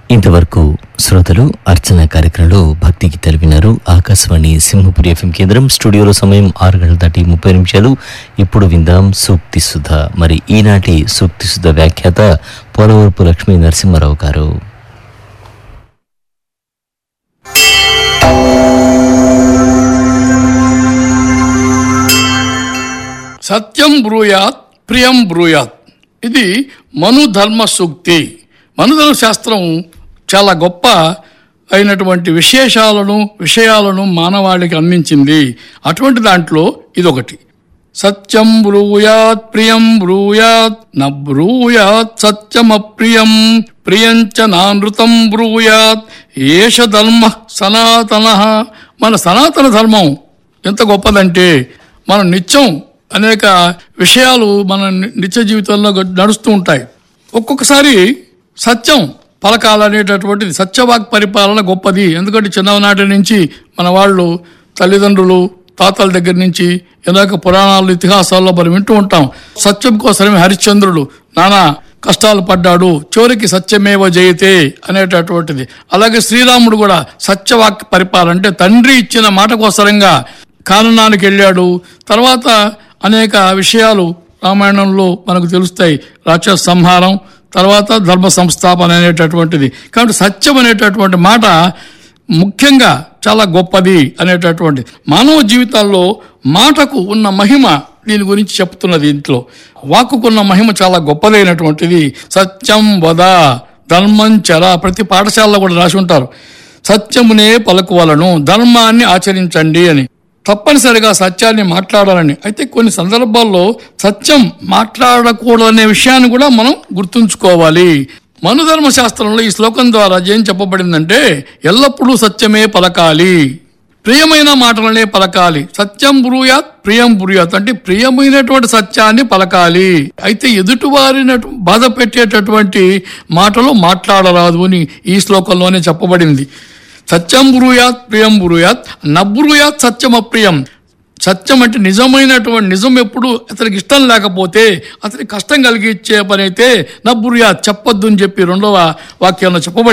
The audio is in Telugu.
ఇంతవరకు శ్రోతలు అర్చన కార్యక్రమంలో భక్తి గీతాలు విన్నారు ఆకాశవాణి సింహపురి ఎఫ్ఎం కేంద్రం స్టూడియోలో సమయం ఆరు గంటల దాటి ముప్పై నిమిషాలు ఇప్పుడు విందాం సూక్తి సుధ మరి ఈనాటి సూక్తి సుధ వ్యాఖ్యాత పోలవరపు లక్ష్మీ నరసింహారావు గారు సత్యం బ్రూయాత్ ప్రియం బ్రూయాత్ ఇది మను ధర్మ సూక్తి మనుధర్మ శాస్త్రం చాలా గొప్ప అయినటువంటి విశేషాలను విషయాలను మానవాళికి అందించింది అటువంటి దాంట్లో ఇదొకటి సత్యం బ్రూయాత్ ప్రియం బ్రూయాత్ న బ్రూయాత్ సత్యమప్రియం ప్రియంచ నానృతం బ్రూయాత్ ఏష ధర్మ సనాతన మన సనాతన ధర్మం ఎంత గొప్పదంటే మనం నిత్యం అనేక విషయాలు మన ని- నిత్య జీవితంలో గ- నడుస్తూ ఉంటాయి ఒక్కొక్కసారి సత్యం పలకాలనేటటువంటిది సత్యవాక్ పరిపాలన గొప్పది ఎందుకంటే చిన్ననాటి నుంచి మన వాళ్ళు తల్లిదండ్రులు తాతల దగ్గర నుంచి అనేక పురాణాలు ఇతిహాసాల్లో మనం వింటూ ఉంటాం సత్యం కోసమే హరిశ్చంద్రుడు నానా కష్టాలు పడ్డాడు చివరికి సత్యమేవ జయతే అనేటటువంటిది అలాగే శ్రీరాముడు కూడా సత్యవాక్ పరిపాలన అంటే తండ్రి ఇచ్చిన మాట కోసరంగా కాననానికి వెళ్ళాడు తర్వాత అనేక విషయాలు రామాయణంలో మనకు తెలుస్తాయి రాక్షస సంహారం తర్వాత ధర్మ సంస్థాపన అనేటటువంటిది కాబట్టి సత్యం అనేటటువంటి మాట ముఖ్యంగా చాలా గొప్పది అనేటటువంటి మానవ జీవితాల్లో మాటకు ఉన్న మహిమ దీని గురించి చెప్తున్నది ఇంట్లో వాక్కుకున్న మహిమ చాలా గొప్పదైనటువంటిది సత్యం వద ధర్మం చర ప్రతి పాఠశాలలో కూడా రాసి ఉంటారు సత్యమునే పలుకువలను ధర్మాన్ని ఆచరించండి అని తప్పనిసరిగా సత్యాన్ని మాట్లాడాలని అయితే కొన్ని సందర్భాల్లో సత్యం మాట్లాడకూడదనే విషయాన్ని కూడా మనం గుర్తుంచుకోవాలి మనుధర్మ శాస్త్రంలో ఈ శ్లోకం ద్వారా ఏం చెప్పబడిందంటే ఎల్లప్పుడూ సత్యమే పలకాలి ప్రియమైన మాటలనే పలకాలి సత్యం బ్రూయాత్ ప్రియం బ్రూయాత్ అంటే ప్రియమైనటువంటి సత్యాన్ని పలకాలి అయితే ఎదుటివారిని బాధ పెట్టేటటువంటి మాటలు మాట్లాడరాదు అని ఈ శ్లోకంలోనే చెప్పబడింది సత్యం బ్రూయాత్ ప్రియం బ్రూయాత్ నబ్రూయాత్ సత్యం అప్రియం సత్యం అంటే నిజమైనటువంటి నిజం ఎప్పుడు అతనికి ఇష్టం లేకపోతే అతనికి కష్టం కలిగించే పని అయితే నబ్బుర్యాత్ చెప్పొద్దు అని చెప్పి రెండవ వాక్యంలో చెప్పబడి